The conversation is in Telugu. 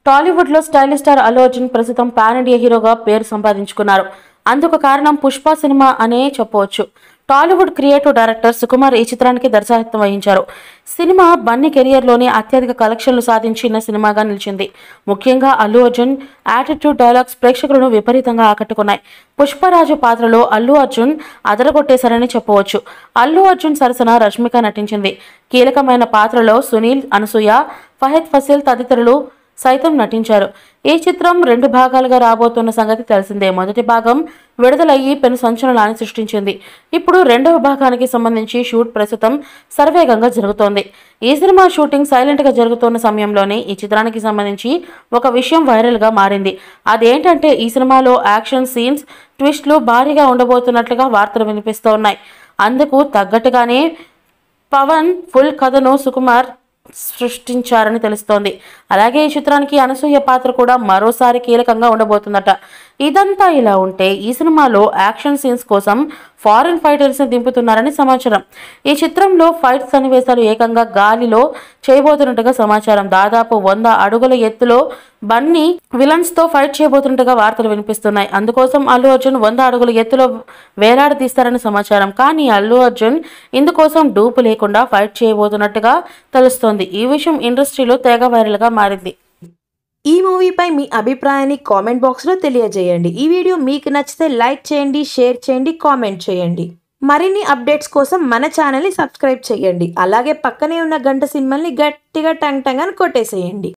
టాలీవుడ్ లో స్టైలిష్ స్టార్ అల్లు అర్జున్ ప్రస్తుతం పాన్ ఇండియా హీరోగా పేరు సంపాదించుకున్నారు అందుకు కారణం పుష్ప సినిమా అనే చెప్పవచ్చు టాలీవుడ్ క్రియేటివ్ డైరెక్టర్ సుకుమార్ ఈ చిత్రానికి దర్శకత్వం వహించారు సినిమా బన్నీ కెరియర్లోనే అత్యధిక కలెక్షన్లు సాధించిన సినిమాగా నిలిచింది ముఖ్యంగా అల్లు అర్జున్ యాటిట్యూడ్ డైలాగ్స్ ప్రేక్షకులను విపరీతంగా ఆకట్టుకున్నాయి పుష్పరాజు పాత్రలో అల్లు అర్జున్ అదరగొట్టేశారని చెప్పవచ్చు అల్లు అర్జున్ సరసన రష్మిక నటించింది కీలకమైన పాత్రలో సునీల్ అనసూయ ఫహద్ ఫసిల్ తదితరులు సైతం నటించారు ఈ చిత్రం రెండు భాగాలుగా రాబోతున్న సంగతి తెలిసిందే మొదటి భాగం విడుదలయ్యి పెను సంచలనాన్ని సృష్టించింది ఇప్పుడు రెండవ భాగానికి సంబంధించి షూట్ ప్రస్తుతం సర్వేగంగా జరుగుతోంది ఈ సినిమా షూటింగ్ సైలెంట్ గా జరుగుతున్న సమయంలోనే ఈ చిత్రానికి సంబంధించి ఒక విషయం వైరల్ గా మారింది అదేంటంటే ఈ సినిమాలో యాక్షన్ సీన్స్ ట్విస్ట్లు భారీగా ఉండబోతున్నట్లుగా వార్తలు వినిపిస్తున్నాయి అందుకు తగ్గట్టుగానే పవన్ ఫుల్ కథను సుకుమార్ సృష్టించారని తెలుస్తోంది అలాగే ఈ చిత్రానికి అనసూయ పాత్ర కూడా మరోసారి కీలకంగా ఉండబోతుందట ఇదంతా ఇలా ఉంటే ఈ సినిమాలో యాక్షన్ సీన్స్ కోసం ఫారిన్ ఫైటర్స్ ని దింపుతున్నారని సమాచారం ఈ చిత్రంలో ఫైట్ సన్నివేశాలు ఏకంగా గాలిలో చేయబోతున్నట్టుగా సమాచారం దాదాపు వంద అడుగుల ఎత్తులో బన్నీ విలన్స్ తో ఫైట్ చేయబోతున్నట్టుగా వార్తలు వినిపిస్తున్నాయి అందుకోసం అల్లు అర్జున్ వంద అడుగుల ఎత్తులో వేలాడదీస్తారని సమాచారం కానీ అల్లు అర్జున్ ఇందుకోసం డూపు లేకుండా ఫైట్ చేయబోతున్నట్టుగా తెలుస్తోంది ఈ విషయం ఇండస్ట్రీలో తెగ వైరల్ గా మారింది ఈ మూవీపై మీ అభిప్రాయాన్ని కామెంట్ బాక్స్లో తెలియజేయండి ఈ వీడియో మీకు నచ్చితే లైక్ చేయండి షేర్ చేయండి కామెంట్ చేయండి మరిన్ని అప్డేట్స్ కోసం మన ఛానల్ని సబ్స్క్రైబ్ చేయండి అలాగే పక్కనే ఉన్న గంట సింబల్ని గట్టిగా టంగ్ టంగ్ అని కొట్టేసేయండి